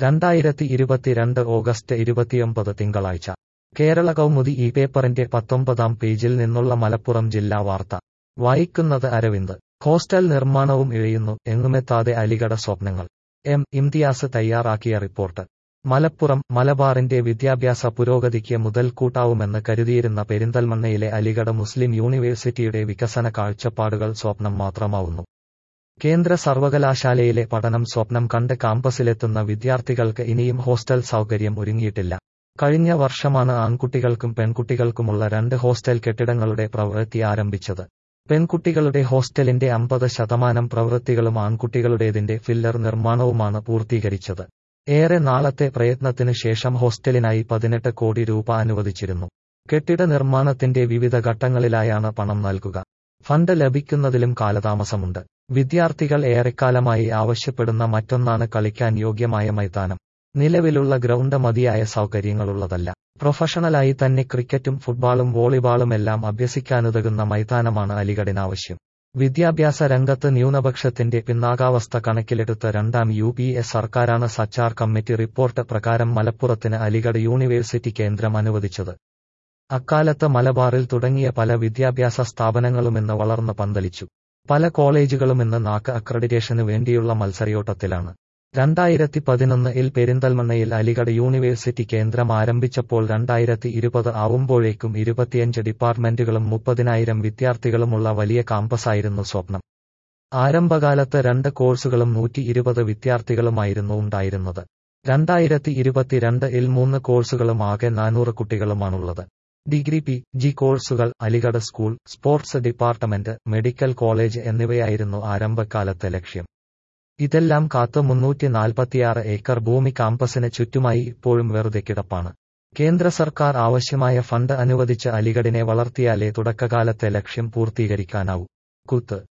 രണ്ടായിരത്തി ഇരുപത്തിരണ്ട് ഓഗസ്റ്റ് ഇരുപത്തിയൊമ്പത് തിങ്കളാഴ്ച കേരള കൗമുദി ഈ പേപ്പറിന്റെ പത്തൊമ്പതാം പേജിൽ നിന്നുള്ള മലപ്പുറം ജില്ലാ വാർത്ത വായിക്കുന്നത് അരവിന്ദ് ഹോസ്റ്റൽ നിർമ്മാണവും ഇഴയുന്നു എങ്ങുമെത്താതെ അലിഗഡ സ്വപ്നങ്ങൾ എം ഇംതിയാസ് തയ്യാറാക്കിയ റിപ്പോർട്ട് മലപ്പുറം മലബാറിന്റെ വിദ്യാഭ്യാസ പുരോഗതിക്ക് മുതൽക്കൂട്ടാവുമെന്ന് കരുതിയിരുന്ന പെരിന്തൽമണ്ണയിലെ അലിഗഡ മുസ്ലിം യൂണിവേഴ്സിറ്റിയുടെ വികസന കാഴ്ചപ്പാടുകൾ സ്വപ്നം മാത്രമാവുന്നു കേന്ദ്ര സർവകലാശാലയിലെ പഠനം സ്വപ്നം കണ്ട് കാമ്പസിലെത്തുന്ന വിദ്യാർത്ഥികൾക്ക് ഇനിയും ഹോസ്റ്റൽ സൗകര്യം ഒരുങ്ങിയിട്ടില്ല കഴിഞ്ഞ വർഷമാണ് ആൺകുട്ടികൾക്കും പെൺകുട്ടികൾക്കുമുള്ള രണ്ട് ഹോസ്റ്റൽ കെട്ടിടങ്ങളുടെ പ്രവൃത്തി ആരംഭിച്ചത് പെൺകുട്ടികളുടെ ഹോസ്റ്റലിന്റെ അമ്പത് ശതമാനം പ്രവൃത്തികളും ആൺകുട്ടികളുടേതിന്റെ ഫില്ലർ നിർമ്മാണവുമാണ് പൂർത്തീകരിച്ചത് ഏറെ നാളത്തെ പ്രയത്നത്തിനു ശേഷം ഹോസ്റ്റലിനായി പതിനെട്ട് കോടി രൂപ അനുവദിച്ചിരുന്നു കെട്ടിട നിർമ്മാണത്തിന്റെ വിവിധ ഘട്ടങ്ങളിലായാണ് പണം നൽകുക ഫണ്ട് ലഭിക്കുന്നതിലും കാലതാമസമുണ്ട് വിദ്യാർത്ഥികൾ ഏറെക്കാലമായി ആവശ്യപ്പെടുന്ന മറ്റൊന്നാണ് കളിക്കാൻ യോഗ്യമായ മൈതാനം നിലവിലുള്ള ഗ്രൗണ്ട് മതിയായ സൗകര്യങ്ങളുള്ളതല്ല പ്രൊഫഷണലായി തന്നെ ക്രിക്കറ്റും ഫുട്ബോളും വോളിബാളുമെല്ലാം അഭ്യസിക്കാനുതകുന്ന മൈതാനമാണ് അലിഗഡിനാവശ്യം വിദ്യാഭ്യാസ രംഗത്ത് ന്യൂനപക്ഷത്തിന്റെ പിന്നാകാവസ്ഥ കണക്കിലെടുത്ത രണ്ടാം യു പി എ സർക്കാരാണ് സച്ചാർ കമ്മിറ്റി റിപ്പോർട്ട് പ്രകാരം മലപ്പുറത്തിന് അലിഗഡ് യൂണിവേഴ്സിറ്റി കേന്ദ്രം അനുവദിച്ചത് അക്കാലത്ത് മലബാറിൽ തുടങ്ങിയ പല വിദ്യാഭ്യാസ സ്ഥാപനങ്ങളുമിന്ന് വളർന്നു പന്തലിച്ചു പല കോളേജുകളും ഇന്ന് നാക്ക് അക്രഡിറ്റേഷനു വേണ്ടിയുള്ള മത്സരയോട്ടത്തിലാണ് രണ്ടായിരത്തി പതിനൊന്നിൽ പെരിന്തൽമണ്ണയിൽ അലിഗഡ് യൂണിവേഴ്സിറ്റി കേന്ദ്രം ആരംഭിച്ചപ്പോൾ രണ്ടായിരത്തി ഇരുപത് ആവുമ്പോഴേക്കും ഇരുപത്തിയഞ്ച് ഡിപ്പാർട്ട്മെന്റുകളും മുപ്പതിനായിരം വിദ്യാർത്ഥികളുമുള്ള വലിയ കാമ്പസായിരുന്നു സ്വപ്നം ആരംഭകാലത്ത് രണ്ട് കോഴ്സുകളും നൂറ്റി ഇരുപത് വിദ്യാർത്ഥികളുമായിരുന്നു ഉണ്ടായിരുന്നത് രണ്ടായിരത്തി ഇരുപത്തിരണ്ട് ഇൽ മൂന്ന് കോഴ്സുകളും ആകെ നാനൂറ് കുട്ടികളുമാണുള്ളത് ഡിഗ്രി പി ജി കോഴ്സുകൾ Aligarh school sports department medical college എന്നിവയായിരുന്നു ആരംഭകാലത്തെ ലക്ഷ്യം ഇതെല്ലാം കാത്ത് മുന്നൂറ്റി നാൽപ്പത്തിയാറ് ഏക്കർ ഭൂമി കാമ്പസിന് ചുറ്റുമായി ഇപ്പോഴും വെറുതെ കിടപ്പാണ് കേന്ദ്ര സർക്കാർ ആവശ്യമായ ഫണ്ട് അനുവദിച്ച് അലിഗഡിനെ വളർത്തിയാലേ തുടക്കകാലത്തെ ലക്ഷ്യം പൂർത്തീകരിക്കാനാവൂ കുത്ത്